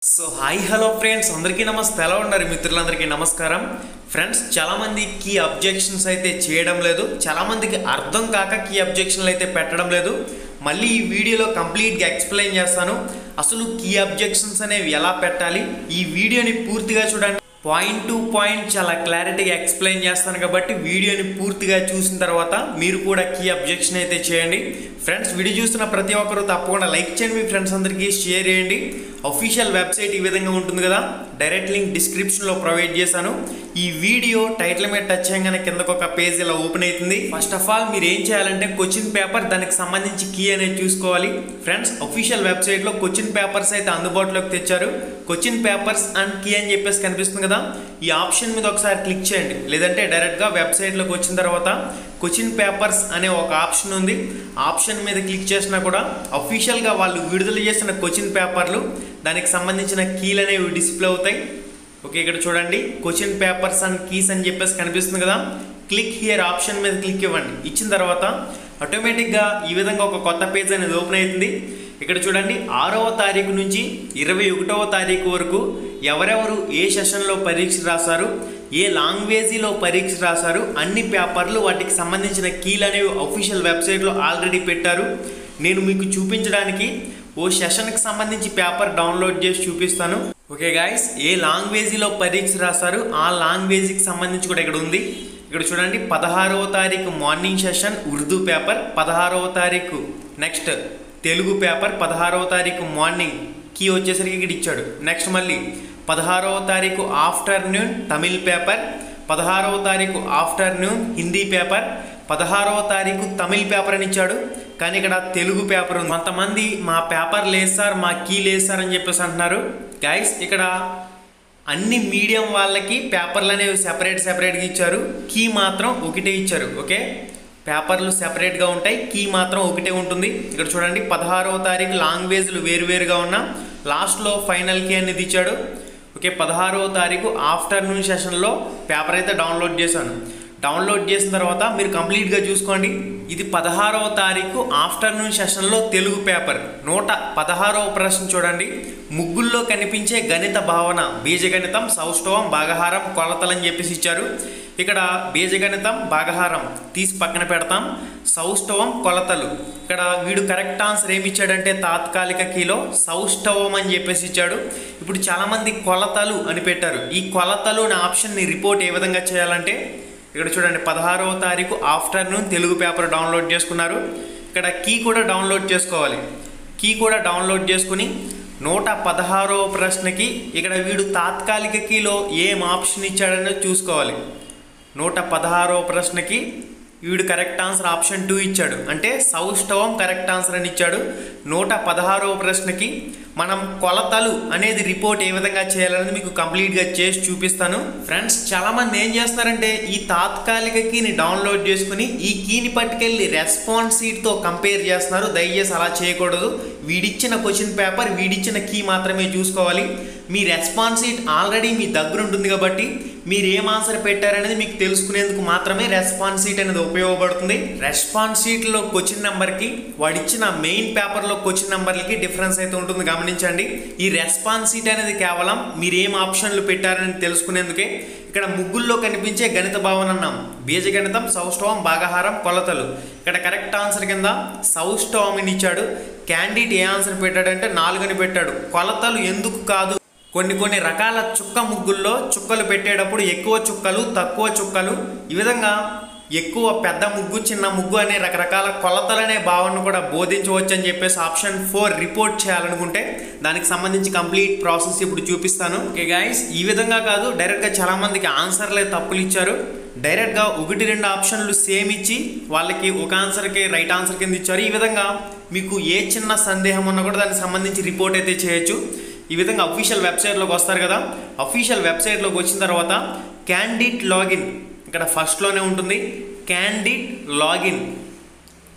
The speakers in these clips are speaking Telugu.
సో హాయ్ హలో ఫ్రెండ్స్ అందరికీ నమస్తే ఎలా ఉన్నారు మిత్రులందరికీ నమస్కారం ఫ్రెండ్స్ చాలామంది కీ అబ్జెక్షన్స్ అయితే చేయడం లేదు చాలామందికి అర్థం కాక కీ అబ్జెక్షన్లు అయితే పెట్టడం లేదు మళ్ళీ ఈ వీడియోలో కంప్లీట్గా ఎక్స్ప్లెయిన్ చేస్తాను అసలు కీ అబ్జెక్షన్స్ అనేవి ఎలా పెట్టాలి ఈ వీడియోని పూర్తిగా చూడండి పాయింట్ టు పాయింట్ చాలా క్లారిటీగా ఎక్స్ప్లెయిన్ చేస్తాను కాబట్టి వీడియోని పూర్తిగా చూసిన తర్వాత మీరు కూడా కీ అబ్జెక్షన్ అయితే చేయండి ఫ్రెండ్స్ వీడియో చూస్తున్న ప్రతి ఒక్కరూ తప్పకుండా లైక్ చేయండి మీ ఫ్రెండ్స్ అందరికీ షేర్ చేయండి అఫీషియల్ వెబ్సైట్ ఈ విధంగా ఉంటుంది కదా డైరెక్ట్ లింక్ డిస్క్రిప్షన్లో ప్రొవైడ్ చేశాను ఈ వీడియో టైటిల్ మీద టచ్ చేయగానే కిందకు ఒక పేజ్ ఇలా ఓపెన్ అవుతుంది ఫస్ట్ ఆఫ్ ఆల్ మీరు ఏం చేయాలంటే క్వశ్చన్ పేపర్ దానికి సంబంధించి కీ అనేది చూసుకోవాలి ఫ్రెండ్స్ అఫీషియల్ వెబ్సైట్లో క్వశ్చన్ పేపర్స్ అయితే అందుబాటులోకి తెచ్చారు క్వశ్చన్ పేపర్స్ అండ్ కీ అని చెప్పేసి కనిపిస్తుంది కదా ఈ ఆప్షన్ మీద ఒకసారి క్లిక్ చేయండి లేదంటే డైరెక్ట్గా వెబ్సైట్లోకి వచ్చిన తర్వాత క్వశ్చన్ పేపర్స్ అనే ఒక ఆప్షన్ ఉంది ఆప్షన్ మీద క్లిక్ చేసినా కూడా అఫీషియల్గా వాళ్ళు విడుదల చేసిన క్వశ్చన్ పేపర్లు దానికి సంబంధించిన కీలు అనేవి డిస్ప్లే అవుతాయి ఓకే ఇక్కడ చూడండి క్వశ్చన్ పేపర్స్ అండ్ కీస్ అని చెప్పేసి కనిపిస్తుంది కదా క్లిక్ హియర్ ఆప్షన్ మీద క్లిక్ ఇవ్వండి ఇచ్చిన తర్వాత ఆటోమేటిక్గా ఈ విధంగా ఒక కొత్త పేజ్ అనేది ఓపెన్ అవుతుంది ఇక్కడ చూడండి ఆరవ తారీఖు నుంచి ఇరవై ఒకటవ తారీఖు వరకు ఎవరెవరు ఏ సెషన్లో పరీక్ష రాశారు ఏ లాంగ్వేజీలో పరీక్ష రాశారు అన్ని పేపర్లు వాటికి సంబంధించిన కీలు అనేవి అఫీషియల్ వెబ్సైట్లో ఆల్రెడీ పెట్టారు నేను మీకు చూపించడానికి ఓ సెషన్కి సంబంధించి పేపర్ డౌన్లోడ్ చేసి చూపిస్తాను ఓకే గాయస్ ఏ లాంగ్వేజీలో పరీక్ష రాశారు ఆ లాంగ్వేజీకి సంబంధించి కూడా ఇక్కడ ఉంది ఇక్కడ చూడండి పదహారవ తారీఖు మార్నింగ్ సెషన్ ఉర్దూ పేపర్ పదహారవ తారీఖు నెక్స్ట్ తెలుగు పేపర్ పదహారవ తారీఖు మార్నింగ్ కీ వచ్చేసరికి ఇక్కడ ఇచ్చాడు నెక్స్ట్ మళ్ళీ పదహారవ తారీఖు ఆఫ్టర్నూన్ తమిళ్ పేపర్ పదహారవ తారీఖు ఆఫ్టర్నూన్ హిందీ పేపర్ పదహారవ తారీఖు తమిళ్ పేపర్ అని ఇచ్చాడు కానీ ఇక్కడ తెలుగు పేపర్ ఉంది కొంతమంది మా పేపర్ లేదు సార్ మా కీ లేదు సార్ అని చెప్పేసి అంటున్నారు గైస్ ఇక్కడ అన్ని మీడియం వాళ్ళకి పేపర్లు అనేవి సెపరేట్ సెపరేట్గా ఇచ్చారు కీ మాత్రం ఒకటే ఇచ్చారు ఓకే పేపర్లు సెపరేట్గా ఉంటాయి కీ మాత్రం ఒకటే ఉంటుంది ఇక్కడ చూడండి పదహారవ తారీఖు లాంగ్వేజ్లు వేరువేరుగా ఉన్న లాస్ట్లో ఫైనల్ కీ అనేది ఇచ్చాడు ఓకే పదహారవ తారీఖు ఆఫ్టర్నూన్ సెషన్లో పేపర్ అయితే డౌన్లోడ్ చేశాను డౌన్లోడ్ చేసిన తర్వాత మీరు కంప్లీట్గా చూసుకోండి ఇది పదహారవ తారీఖు ఆఫ్టర్నూన్ సెషన్లో తెలుగు పేపర్ నూట పదహారవ ప్రశ్న చూడండి ముగ్గుల్లో కనిపించే గణిత భావన బీజగణితం సౌష్ఠవం భాగహారం కొలతలని చెప్పేసి ఇచ్చారు ఇక్కడ బీజగణితం భాగహారం తీసి పక్కన పెడతాం సౌష్ఠవం కొలతలు ఇక్కడ వీడు కరెక్ట్ ఆన్సర్ ఏమి ఇచ్చాడంటే తాత్కాలిక కీలో సౌష్ఠవం అని చెప్పేసి ఇచ్చాడు ఇప్పుడు చాలామంది కొలతలు అని పెట్టారు ఈ కొలతలు అనే ఆప్షన్ని రిపోర్ట్ ఏ విధంగా చేయాలంటే ఇక్కడ చూడండి పదహారవ తారీఖు ఆఫ్టర్నూన్ తెలుగు పేపర్ డౌన్లోడ్ చేసుకున్నారు ఇక్కడ కీ కూడా డౌన్లోడ్ చేసుకోవాలి కీ కూడా డౌన్లోడ్ చేసుకుని నూట పదహారవ ప్రశ్నకి ఇక్కడ వీడు తాత్కాలిక కీలో ఏం ఆప్షన్ ఇచ్చాడనేది చూసుకోవాలి నూట పదహారవ ప్రశ్నకి వీడు కరెక్ట్ ఆన్సర్ ఆప్షన్ టూ ఇచ్చాడు అంటే సౌష్ఠవం కరెక్ట్ ఆన్సర్ అని ఇచ్చాడు నూట పదహారవ ప్రశ్నకి మనం కొలతలు అనేది రిపోర్ట్ ఏ విధంగా చేయాలనేది మీకు కంప్లీట్గా చేసి చూపిస్తాను ఫ్రెండ్స్ చాలామంది ఏం చేస్తున్నారంటే ఈ తాత్కాలిక కీని డౌన్లోడ్ చేసుకుని ఈ కీని పట్టుకెళ్ళి రెస్పాన్స్ సీట్తో కంపేర్ చేస్తున్నారు దయచేసి అలా చేయకూడదు వీడిచ్చిన క్వశ్చన్ పేపర్ వీడిచ్చిన కీ మాత్రమే చూసుకోవాలి మీ రెస్పాన్స్ సీట్ ఆల్రెడీ మీ దగ్గర ఉంటుంది కాబట్టి మీరు ఏం ఆన్సర్ పెట్టారనేది మీకు తెలుసుకునేందుకు మాత్రమే రెస్పాన్స్ షీట్ అనేది ఉపయోగపడుతుంది రెస్పాన్స్ షీట్లో క్వశ్చన్ నెంబర్కి వాడిచ్చిన మెయిన్ పేపర్లో క్వశ్చన్ నెంబర్లకి డిఫరెన్స్ అయితే ఉంటుంది గమనించండి ఈ రెస్పాన్స్ షీట్ అనేది కేవలం మీరు ఏం ఆప్షన్లు పెట్టారని తెలుసుకునేందుకే ఇక్కడ ముగ్గుల్లో కనిపించే గణిత భావన అన్నాం బీజగణితం సౌష్ఠవం భాగహారం కొలతలు ఇక్కడ కరెక్ట్ ఆన్సర్ కింద సౌష్ఠవం అని ఇచ్చాడు క్యాండిడేట్ ఏ ఆన్సర్ పెట్టాడంటే నాలుగని పెట్టాడు కొలతలు ఎందుకు కాదు కొన్ని కొన్ని రకాల చుక్క ముగ్గుల్లో చుక్కలు పెట్టేటప్పుడు ఎక్కువ చుక్కలు తక్కువ చుక్కలు ఈ విధంగా ఎక్కువ పెద్ద ముగ్గు చిన్న ముగ్గు అనే రకరకాల కొలతలనే భావనను కూడా బోధించవచ్చు అని చెప్పేసి ఆప్షన్ ఫోర్ రిపోర్ట్ చేయాలనుకుంటే దానికి సంబంధించి కంప్లీట్ ప్రాసెస్ ఇప్పుడు చూపిస్తాను ఓకే గాయస్ ఈ విధంగా కాదు డైరెక్ట్గా చాలామందికి ఆన్సర్లే తప్పులు ఇచ్చారు డైరెక్ట్గా ఒకటి రెండు ఆప్షన్లు సేమ్ ఇచ్చి వాళ్ళకి ఒక ఆన్సర్కి రైట్ ఆన్సర్ కింద ఇచ్చారు ఈ విధంగా మీకు ఏ చిన్న సందేహం ఉన్నా కూడా దానికి సంబంధించి రిపోర్ట్ అయితే చేయొచ్చు ఈ విధంగా అఫీషియల్ వెబ్సైట్లోకి వస్తారు కదా అఫీషియల్ వెబ్సైట్లోకి వచ్చిన తర్వాత క్యాండిడ్ లాగిన్ ఇక్కడ ఫస్ట్లోనే ఉంటుంది క్యాండిడ్ లాగిన్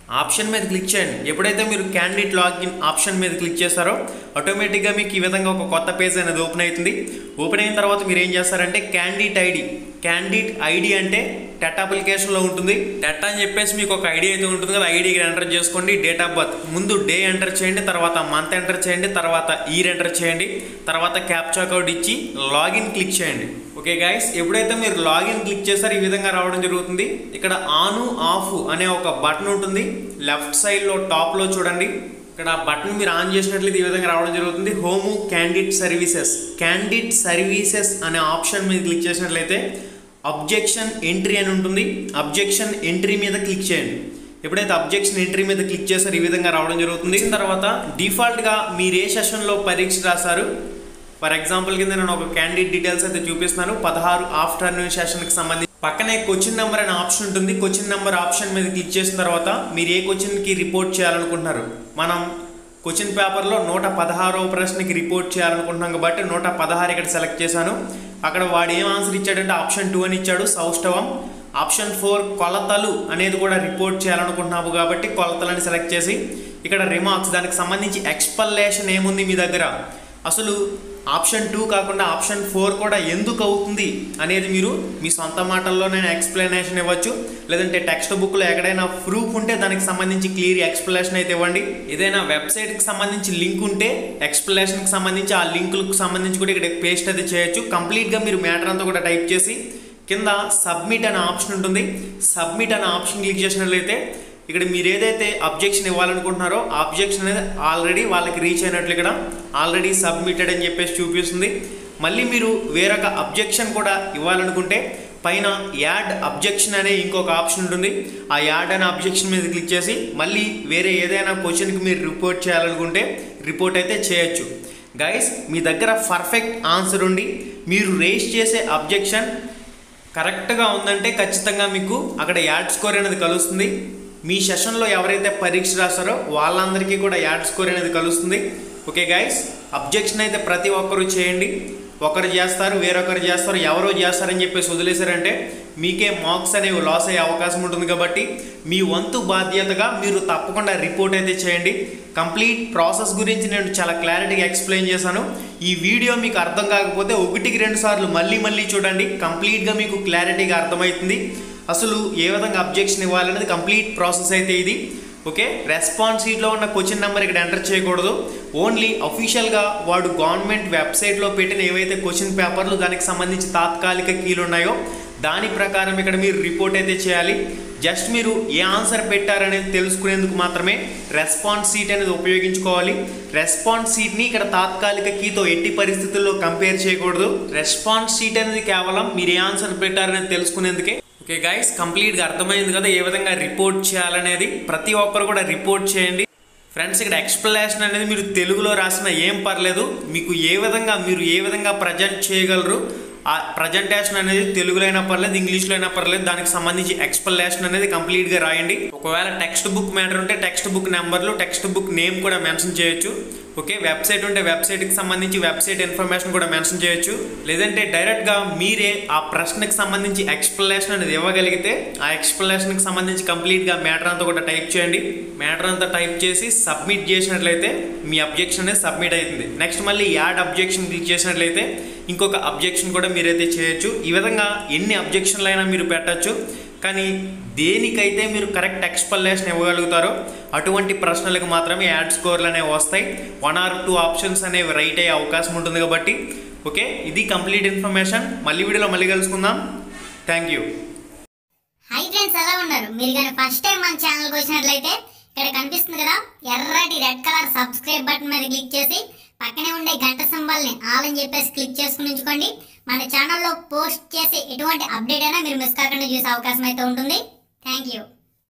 ఆప్షన్ మీద క్లిక్ చేయండి ఎప్పుడైతే మీరు క్యాండిడేట్ లాగిన్ ఆప్షన్ మీద క్లిక్ చేస్తారో ఆటోమేటిక్గా మీకు ఈ విధంగా ఒక కొత్త పేజ్ అనేది ఓపెన్ అవుతుంది ఓపెన్ అయిన తర్వాత మీరు ఏం చేస్తారంటే క్యాండిడేట్ ఐడి క్యాండిడేట్ ఐడి అంటే టెట్ అప్లికేషన్లో ఉంటుంది టెట్ అని చెప్పేసి మీకు ఒక ఐడి అయితే ఉంటుంది కదా ఐడి ఎంటర్ చేసుకోండి డేట్ ఆఫ్ బర్త్ ముందు డే ఎంటర్ చేయండి తర్వాత మంత్ ఎంటర్ చేయండి తర్వాత ఇయర్ ఎంటర్ చేయండి తర్వాత క్యాప్చా కోడ్ ఇచ్చి లాగిన్ క్లిక్ చేయండి ఓకే గైస్ ఎప్పుడైతే మీరు లాగిన్ క్లిక్ చేస్తారో ఈ విధంగా రావడం జరుగుతుంది ఇక్కడ ఆను ఆఫ్ అనే ఒక బటన్ ఉంటుంది లెఫ్ట్ సైడ్లో టాప్లో చూడండి ఇక్కడ ఆ బటన్ మీరు ఆన్ చేసినట్లయితే ఈ విధంగా రావడం జరుగుతుంది home candidate services candidate services అనే ఆప్షన్ మీద క్లిక్ చేసినట్లయితే అబ్జెక్షన్ ఎంట్రీ అని ఉంటుంది అబ్జెక్షన్ ఎంట్రీ మీద క్లిక్ చేయండి ఎప్పుడైతే అబ్జెక్షన్ ఎంట్రీ మీద క్లిక్ చేస్తారో ఈ విధంగా రావడం జరుగుతుంది తర్వాత డిఫాల్ట్గా మీరు ఏ సెషన్లో పరీక్ష రాశారు ఫర్ ఎగ్జాంపుల్ కింద నేను ఒక క్యాండిడేట్ డీటెయిల్స్ అయితే చూపిస్తున్నాను పదహారు ఆఫ్టర్నూన్ సెషన్కి సంబంధించి పక్కనే క్వశ్చన్ నెంబర్ అనే ఆప్షన్ ఉంటుంది క్వశ్చన్ నెంబర్ ఆప్షన్ మీద క్లిక్ చేసిన తర్వాత మీరు ఏ క్వశ్చన్కి రిపోర్ట్ చేయాలనుకుంటున్నారు మనం క్వశ్చన్ పేపర్లో నూట పదహారవ ప్రశ్నకి రిపోర్ట్ చేయాలనుకుంటున్నాం కాబట్టి నూట పదహారు ఇక్కడ సెలెక్ట్ చేశాను అక్కడ వాడు ఏం ఆన్సర్ ఇచ్చాడంటే ఆప్షన్ టూ అని ఇచ్చాడు సౌష్ఠవం ఆప్షన్ ఫోర్ కొలతలు అనేది కూడా రిపోర్ట్ చేయాలనుకుంటున్నాము కాబట్టి కొలతలని సెలెక్ట్ చేసి ఇక్కడ రిమార్క్స్ దానికి సంబంధించి ఎక్స్పల్లేషన్ ఏముంది మీ దగ్గర అసలు ఆప్షన్ టూ కాకుండా ఆప్షన్ ఫోర్ కూడా ఎందుకు అవుతుంది అనేది మీరు మీ సొంత మాటల్లో నేను ఎక్స్ప్లెనేషన్ ఇవ్వచ్చు లేదంటే టెక్స్ట్ బుక్లో ఎక్కడైనా ప్రూఫ్ ఉంటే దానికి సంబంధించి క్లియర్ ఎక్స్ప్లెనేషన్ అయితే ఇవ్వండి ఏదైనా వెబ్సైట్కి సంబంధించి లింక్ ఉంటే ఎక్స్ప్లెనేషన్కి సంబంధించి ఆ లింకులకు సంబంధించి కూడా ఇక్కడ పేస్ట్ అయితే చేయొచ్చు కంప్లీట్గా మీరు మ్యాటర్ అంతా కూడా టైప్ చేసి కింద సబ్మిట్ అనే ఆప్షన్ ఉంటుంది సబ్మిట్ అనే ఆప్షన్ క్లిక్ చేసినట్లయితే ఇక్కడ మీరు ఏదైతే అబ్జెక్షన్ ఇవ్వాలనుకుంటున్నారో ఆ అబ్జెక్షన్ అనేది ఆల్రెడీ వాళ్ళకి రీచ్ అయినట్లు ఇక్కడ ఆల్రెడీ సబ్మిటెడ్ అని చెప్పేసి చూపిస్తుంది మళ్ళీ మీరు వేరొక అబ్జెక్షన్ కూడా ఇవ్వాలనుకుంటే పైన యాడ్ అబ్జెక్షన్ అనే ఇంకొక ఆప్షన్ ఉంటుంది ఆ యాడ్ అనే అబ్జెక్షన్ మీద క్లిక్ చేసి మళ్ళీ వేరే ఏదైనా క్వశ్చన్కి మీరు రిపోర్ట్ చేయాలనుకుంటే రిపోర్ట్ అయితే చేయొచ్చు గైస్ మీ దగ్గర పర్ఫెక్ట్ ఆన్సర్ ఉండి మీరు రేస్ చేసే అబ్జెక్షన్ కరెక్ట్గా ఉందంటే ఖచ్చితంగా మీకు అక్కడ యాడ్ స్కోర్ అనేది కలుస్తుంది మీ సెషన్లో ఎవరైతే పరీక్ష రాస్తారో వాళ్ళందరికీ కూడా యాడ్ స్కోర్ అనేది కలుస్తుంది ఓకే గైస్ అబ్జెక్షన్ అయితే ప్రతి ఒక్కరు చేయండి ఒకరు చేస్తారు వేరొకరు చేస్తారు ఎవరో చేస్తారని చెప్పేసి వదిలేశారంటే మీకే మార్క్స్ అనేవి లాస్ అయ్యే అవకాశం ఉంటుంది కాబట్టి మీ వంతు బాధ్యతగా మీరు తప్పకుండా రిపోర్ట్ అయితే చేయండి కంప్లీట్ ప్రాసెస్ గురించి నేను చాలా క్లారిటీగా ఎక్స్ప్లెయిన్ చేశాను ఈ వీడియో మీకు అర్థం కాకపోతే ఒకటికి రెండు సార్లు మళ్ళీ మళ్ళీ చూడండి కంప్లీట్గా మీకు క్లారిటీగా అర్థమవుతుంది అసలు ఏ విధంగా అబ్జెక్షన్ ఇవ్వాలనేది కంప్లీట్ ప్రాసెస్ అయితే ఇది ఓకే రెస్పాన్స్ షీట్లో ఉన్న క్వశ్చన్ నెంబర్ ఇక్కడ ఎంటర్ చేయకూడదు ఓన్లీ అఫీషియల్గా వాడు గవర్నమెంట్ వెబ్సైట్లో పెట్టిన ఏవైతే క్వశ్చన్ పేపర్లు దానికి సంబంధించి తాత్కాలిక కీలు ఉన్నాయో దాని ప్రకారం ఇక్కడ మీరు రిపోర్ట్ అయితే చేయాలి జస్ట్ మీరు ఏ ఆన్సర్ పెట్టారనేది తెలుసుకునేందుకు మాత్రమే రెస్పాన్స్ సీట్ అనేది ఉపయోగించుకోవాలి రెస్పాన్స్ సీట్ని ఇక్కడ తాత్కాలిక కీతో ఎట్టి పరిస్థితుల్లో కంపేర్ చేయకూడదు రెస్పాన్స్ సీట్ అనేది కేవలం మీరు ఏ ఆన్సర్ పెట్టారనేది తెలుసుకునేందుకే ఓకే గైస్ కంప్లీట్గా అర్థమైంది కదా ఏ విధంగా రిపోర్ట్ చేయాలనేది ప్రతి ఒక్కరు కూడా రిపోర్ట్ చేయండి ఫ్రెండ్స్ ఇక్కడ ఎక్స్ప్లెనేషన్ అనేది మీరు తెలుగులో రాసిన ఏం పర్లేదు మీకు ఏ విధంగా మీరు ఏ విధంగా ప్రజెంట్ చేయగలరు ఆ ప్రజెంటేషన్ అనేది తెలుగులో అయినా పర్లేదు ఇంగ్లీష్లో అయినా పర్లేదు దానికి సంబంధించి ఎక్స్ప్లెనేషన్ అనేది కంప్లీట్గా రాయండి ఒకవేళ టెక్స్ట్ బుక్ మ్యాటర్ ఉంటే టెక్స్ట్ బుక్ నెంబర్లు టెక్స్ట్ బుక్ నేమ్ కూడా మెన్షన్ చేయొచ్చు ఓకే వెబ్సైట్ ఉంటే వెబ్సైట్కి సంబంధించి వెబ్సైట్ ఇన్ఫర్మేషన్ కూడా మెన్షన్ చేయొచ్చు లేదంటే డైరెక్ట్గా మీరే ఆ ప్రశ్నకి సంబంధించి ఎక్స్ప్లెనేషన్ అనేది ఇవ్వగలిగితే ఆ ఎక్స్ప్లెనేషన్కి సంబంధించి కంప్లీట్గా మ్యాటర్ అంతా కూడా టైప్ చేయండి మ్యాటర్ అంతా టైప్ చేసి సబ్మిట్ చేసినట్లయితే మీ అబ్జెక్షన్ అనేది సబ్మిట్ అవుతుంది నెక్స్ట్ మళ్ళీ యాడ్ అబ్జెక్షన్ క్లిక్ చేసినట్లయితే ఇంకొక అబ్జెక్షన్ కూడా మీరైతే చేయొచ్చు ఈ విధంగా ఎన్ని అబ్జెక్షన్లు అయినా మీరు పెట్టచ్చు కానీ దేనికైతే మీరు కరెక్ట్ ఎక్స్ప్లెనేషన్ ఇవ్వగలుగుతారో అటువంటి ప్రశ్నలకు మాత్రమే యాడ్ స్కోర్లు అనేవి వస్తాయి వన్ ఆర్ టూ ఆప్షన్స్ అనేవి రైట్ అయ్యే అవకాశం ఉంటుంది కాబట్టి ఓకే ఇది కంప్లీట్ ఇన్ఫర్మేషన్ మళ్ళీ వీడియోలో మళ్ళీ కలుసుకుందాం థ్యాంక్ యూ హై ఫ్రెండ్స్ ఎలా ఉన్నారు మీరు కానీ ఫస్ట్ టైం మన ఛానల్కి వచ్చినట్లయితే ఇక్కడ కనిపిస్తుంది కదా ఎర్రటి రెడ్ కలర్ సబ్స్క్రైబ్ బటన్ మీద క్లిక్ చేసి పక్కనే ఉండే గంట సింబల్ని ఆల్ అని చెప్పేసి క్లిక్ చేసుకుని ఉంచుకోండి మన ఛానల్లో పోస్ట్ చేసే ఎటువంటి అప్డేట్ అయినా మీరు మిస్ కాకుండా చూసే అవకాశం అయితే ఉంటుంది థ్యాంక్ యూ